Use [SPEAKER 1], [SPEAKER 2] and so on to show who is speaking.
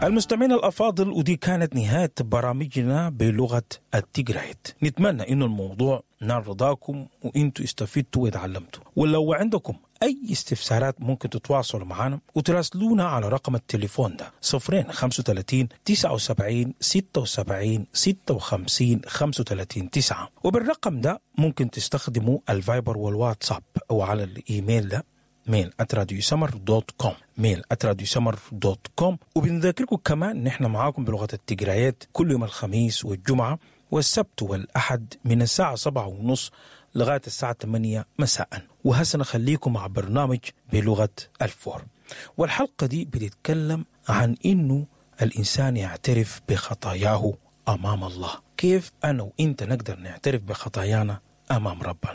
[SPEAKER 1] المستمعين الأفاضل ودي كانت نهاية برامجنا بلغة التجرايت نتمنى إنه الموضوع نال رضاكم وإنتوا استفدتوا وتعلمتوا ولو عندكم أي استفسارات ممكن تتواصلوا معنا وتراسلونا على رقم التليفون ده صفرين خمسة وتلاتين تسعة وسبعين ستة وسبعين ستة وخمسين خمسة وتلاتين تسعة وبالرقم ده ممكن تستخدموا الفايبر والواتساب أو على الإيميل ده ميل @راديو سمر دوت كوم ميل @راديو سمر دوت كوم وبنذكركم كمان ان احنا معاكم بلغه التجريات كل يوم الخميس والجمعه والسبت والاحد من الساعه سبعة ونص لغايه الساعه 8 مساء وهسه نخليكم مع برنامج بلغه الفور والحلقه دي بتتكلم عن انه الانسان يعترف بخطاياه امام الله كيف انا وانت نقدر نعترف بخطايانا امام ربنا